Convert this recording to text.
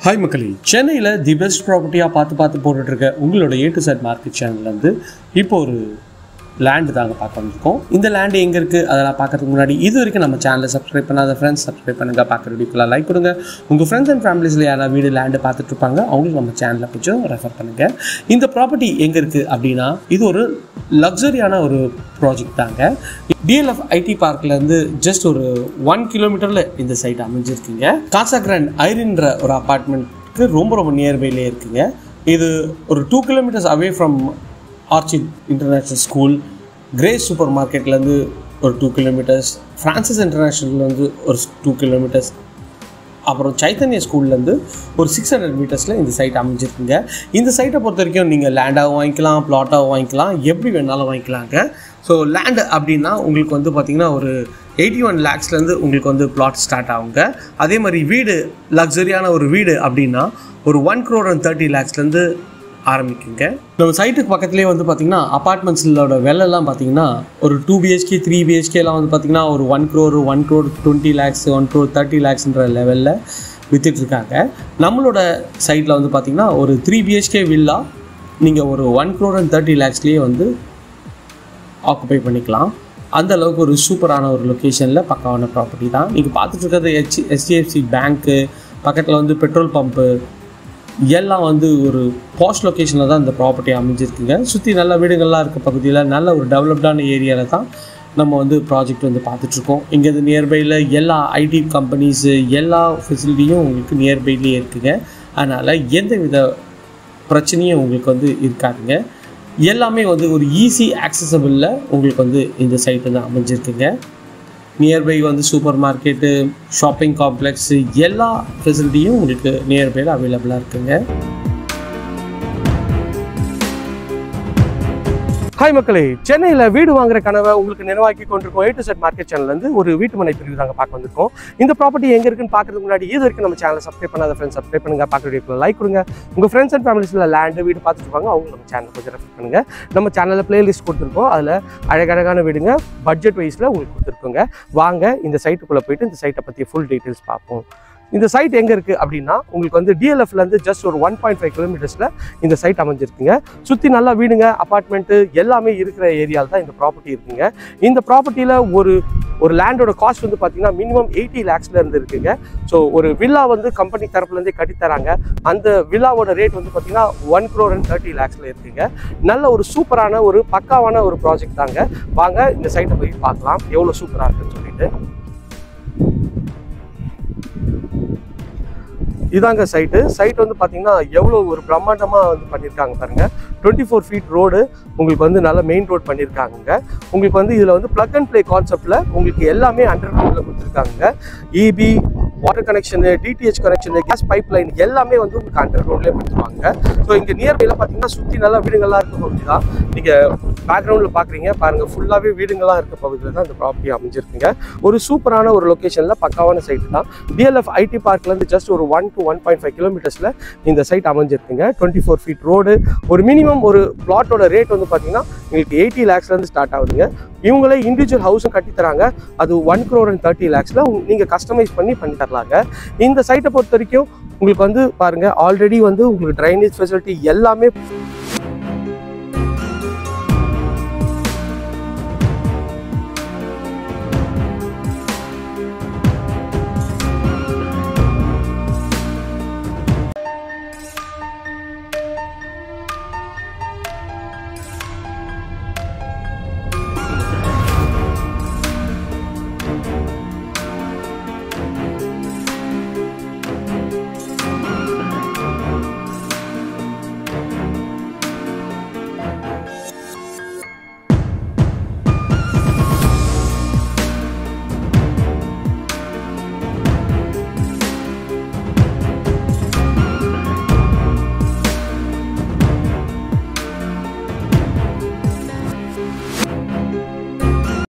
hi மக்களே சென்னையில் the best ப்ராப்பர்ட்டியாக பார்த்து பார்த்து போட்டுட்டு இருக்க உங்களோட ஏ டு செட் மார்க்கெட் சேனல்லேருந்து இப்போ ஒரு லேண்டு தாங்க பார்க்க வந்திருக்கோம் இந்த லேண்டு எங்கே இருக்குது அதெல்லாம் பார்க்கறதுக்கு முன்னாடி இது வரைக்கும் நம்ம சேனலை சப்ஸ்கிரைப் பண்ணாத ஃப்ரெண்ட்ஸ் சப்ஸ்கிரைப் பண்ணுங்கள் பார்க்குற வீடியோக்கெல்லாம் லைக் கொடுங்க உங்கள் ஃப்ரெண்ட்ஸ் அண்ட் ஃபேமிலிஸில் யாராவது வீடு லேண்டு பார்த்துட்டு இருப்பாங்க அவங்களுக்கு நம்ம சேனலை கொஞ்சம் ரெஃபர் பண்ணுங்கள் இந்த ப்ராப்பர்ட்டி எங்கே இருக்குது அப்படின்னா இது ஒரு லக்ஸரியான ஒரு ப்ராஜெக்ட் தாங்க டிஎல்எஃப் ஐடி பார்க்லேருந்து ஜஸ்ட் ஒரு ஒன் கிலோமீட்டரில் இந்த சைட் அமைஞ்சிருக்குங்க காசா கிராண்ட் ஐரின்ற ஒரு அப்பார்ட்மெண்ட்க்கு ரொம்ப ரொம்ப நியர்பைலே இருக்குங்க இது ஒரு two kilometres away from Orchid International school Grace super மார்க்கெட்லேருந்து ஒரு டூ கிலோமீட்டர்ஸ் ஃப்ரான்சிஸ் இன்டர்நேஷ்னல்லேருந்து ஒரு டூ கிலோமீட்டர்ஸ் அப்புறம் சைத்தன்ய ஸ்கூல்லேருந்து ஒரு சிக்ஸ் ஹண்ட்ரட் மீட்டர்ஸில் இந்த சைட் அமைஞ்சிருக்குங்க இந்த சைட்டை பொறுத்த வரைக்கும் நீங்கள் லேண்டாகவும் வாங்கிக்கலாம் ப்ளாட்டாகவும் வாங்கிக்கலாம் எப்படி வேணாலும் வாங்கிக்கலாங்க ஸோ லேண்டு அப்படின்னா உங்களுக்கு வந்து பார்த்திங்கன்னா ஒரு எயிட்டி ஒன் லேக்ஸ்லேருந்து உங்களுக்கு வந்து பிளாட் ஸ்டார்ட் ஆகுங்க அதே மாதிரி வீடு லக்ஸரியான ஒரு வீடு அப்படின்னா ஒரு ஒன் க்ரோர் அண்ட் தேர்ட்டி லேக்ஸ்லேருந்து ஆரம்பிக்குங்க நம்ம சைட்டுக்கு பக்கத்துலேயே வந்து பார்த்திங்கன்னா அப்பார்ட்மெண்ட்ஸோட விலைலாம் பார்த்தீங்கன்னா ஒரு டூ பிஹெச்கே த்ரீ பிஹெச்கேலாம் வந்து பார்த்திங்கன்னா ஒரு one crore one crore twenty lakhs one crore thirty லேக்ஸ்ன்ற லெவலில் விற்றுட்ருக்காங்க நம்மளோட சைட்டில் வந்து பார்த்திங்கன்னா ஒரு த்ரீ பிஹெச்கே வில்லா நீங்கள் ஒரு ஒன் க்ரோர் அண்ட் தேர்ட்டி லேக்ஸ்லேயே வந்து ஆக்குபை பண்ணிக்கலாம் அந்த அளவுக்கு ஒரு சூப்பரான ஒரு லொக்கேஷனில் பக்காவான ப்ராப்பர்ட்டி தான் நீங்கள் பார்த்துட்டு இருக்கிறது ஹெச் ஹெச்டிஎஃப்சி பேங்க்கு பக்கத்தில் வந்து பெட்ரோல் பம்ப்பு எல்லாம் வந்து ஒரு பாஸ்ட் லொக்கேஷனில் தான் இந்த ப்ராப்பர்ட்டி அமைஞ்சிருக்குங்க சுற்றி நல்ல வீடுகள்லாம் இருக்க பகுதியில் நல்ல ஒரு டெவலப்டான ஏரியாவில் தான் நம்ம வந்து ப்ராஜெக்ட் வந்து பார்த்துட்ருக்கோம் இங்கே இது நியர்பையில் எல்லா ஐடி கம்பெனிஸு எல்லா ஃபெசிலிட்டியும் உங்களுக்கு நியர்பைலேயே இருக்குங்க அதனால் எந்த வித பிரச்சனையும் உங்களுக்கு வந்து இருக்காதுங்க எல்லாமே வந்து ஒரு ஈஸி ஆக்சசபிளில் உங்களுக்கு வந்து இந்த சைட் வந்து அமைஞ்சிருக்குங்க நியர்பை வந்து சூப்பர் மார்க்கெட்டு ஷாப்பிங் காம்ப்ளெக்ஸு எல்லா ஃபெசிலிட்டியும் உங்களுக்கு நியர்பையில் அவைலபிளாக இருக்குங்க ஹாய் மக்களே சென்னையில் வீடு வாங்குற கனவை உங்களுக்கு நினைவாக்கி கொண்டிருக்கோம் ஏ டு செட் மார்க்கெட் சேனல்லேருந்து ஒரு வீட்டு மனை பிரிவு தாங்க பார்க்க வந்திருக்கோம் இந்த ப்ராப்பர்ட்டி எங்கே இருக்குன்னு பார்க்கறதுக்கு முன்னாடி இது வரைக்கும் நம்ம சேனலை சப்ஸ்கிரைப் பண்ணாத ஃப்ரெண்ட்ஸ் சப்ஸ்கிரைப் பண்ணுங்க பார்க்குற வீடியோக்கு லைக் கொடுங்க உங்கள் ஃப்ரெண்ட்ஸ் அண்ட் ஃபேமிலிஸில் லேண்டு வீடு பார்த்துட்டு இருப்பாங்க அவங்க நம்ம சேனலை கொஞ்சம் ரெஃபர் பண்ணுங்க நம்ம சேனலில் பிளேலிஸ்ட் கொடுத்துருக்கோம் அதில் அழகழகான வீடுங்க பட்ஜெட் வைஸில் உங்களுக்கு கொடுத்துருக்கோங்க வாங்க இந்த சைட்டுக்குள்ளே போயிட்டு இந்த சைட்டை பற்றி ஃபுல் டீட்டெயில்ஸ் பார்ப்போம் இந்த சைட் எங்கே இருக்குது அப்படின்னா உங்களுக்கு வந்து டிஎல்எஃப்லேருந்து ஜஸ்ட் ஒரு ஒன் பாயிண்ட் ஃபைவ் கிலோமீட்டர்ஸில் இந்த சைட் அமைஞ்சிருக்குங்க சுற்றி நல்லா வீடுங்க அப்பார்ட்மெண்ட்டு எல்லாமே இருக்கிற ஏரியாவில் தான் இந்த ப்ராப்பர்ட்டி இருக்குங்க இந்த ப்ராப்பர்ட்டியில் ஒரு ஒரு லேண்டோட காஸ்ட் வந்து பார்த்தீங்கன்னா மினிமம் எயிட்டி லேக்ஸ்ல இருந்து இருக்குங்க ஸோ ஒரு வில்லா வந்து கம்பெனி தரப்புலேருந்தே கட்டித்தராங்க அந்த வில்லாவோட ரேட் வந்து பார்த்தீங்கன்னா ஒன் க்ரோர் அண்ட் தேர்ட்டி லேக்ஸில் இருக்குங்க நல்ல ஒரு சூப்பரான ஒரு பக்காவான ஒரு ப்ராஜெக்ட் தாங்க வாங்க இந்த சைட்டை போய் பார்க்கலாம் எவ்வளோ சூப்பராக இருக்குன்னு சொல்லிட்டு இதாங்க சைட்டு சைட் வந்து பார்த்தீங்கன்னா எவ்வளோ ஒரு பிரம்மாண்டமாக வந்து பண்ணியிருக்காங்க பாருங்க டுவெண்ட்டி ஃபோர் ஃபீட் ரோடு உங்களுக்கு வந்து நல்ல மெயின் ரோட் பண்ணியிருக்காங்க உங்களுக்கு வந்து இதில் வந்து ப்ளக் அண்ட் ப்ளே கான்செப்டில் உங்களுக்கு எல்லாமே அண்டர் கிரவுண்டில் கொடுத்துருக்காங்க EB water connection DTH connection gas pipeline எல்லாமே வந்து உங்களுக்கு அண்டர் கிரவுண்ட்லேயே கொடுத்துருவாங்க ஸோ இங்கே நியர்பையில் பார்த்தீங்கன்னா சுற்றி நல்லா வீடுங்கள்லாம் இருக்க பகுதி தான் நீங்கள் பேக்ரவுண்டில் பார்க்குறீங்க பாருங்கள் ஃபுல்லாகவே வீடுங்கள்லாம் இருக்க பகுதியில் தான் இந்த ப்ராப்பர்ட்டி அமைஞ்சிருக்குங்க ஒரு சூப்பரான ஒரு லொக்கேஷனில் பக்காவான சைட்டு தான் டிஎல்எஃப் ஐடி பார்க்லேருந்து ஜஸ்ட் ஒரு one two one point five கிலோமீட்டர்ஸில் இந்த சைட் அமைஞ்சிருக்குங்க டுவெண்ட்டி ஃபோர் ஃபீட் ரோடு ஒரு மினிமம் ஒரு பிளாட்டோட ரேட் வந்து பார்த்தீங்கன்னா உங்களுக்கு எயிட்டி லேக்ஸ்லேருந்து ஸ்டார்ட் ஆகுதுங்க இவங்களே இண்டிவிஜுவல் ஹவுஸும் கட்டி தராங்க அது ஒன் க்ரோர் அண்ட் தேர்ட்டி லேக்ஸில் நீங்கள் கஸ்டமைஸ் பண்ணி பண்ணி தரலாங்க இந்த சைட்டை பொறுத்த வரைக்கும் உங்களுக்கு வந்து பாருங்கள் ஆல்ரெடி வந்து உங்களுக்கு ட்ரைனேஜ் ஃபெசிலிட்டி எல்லாமே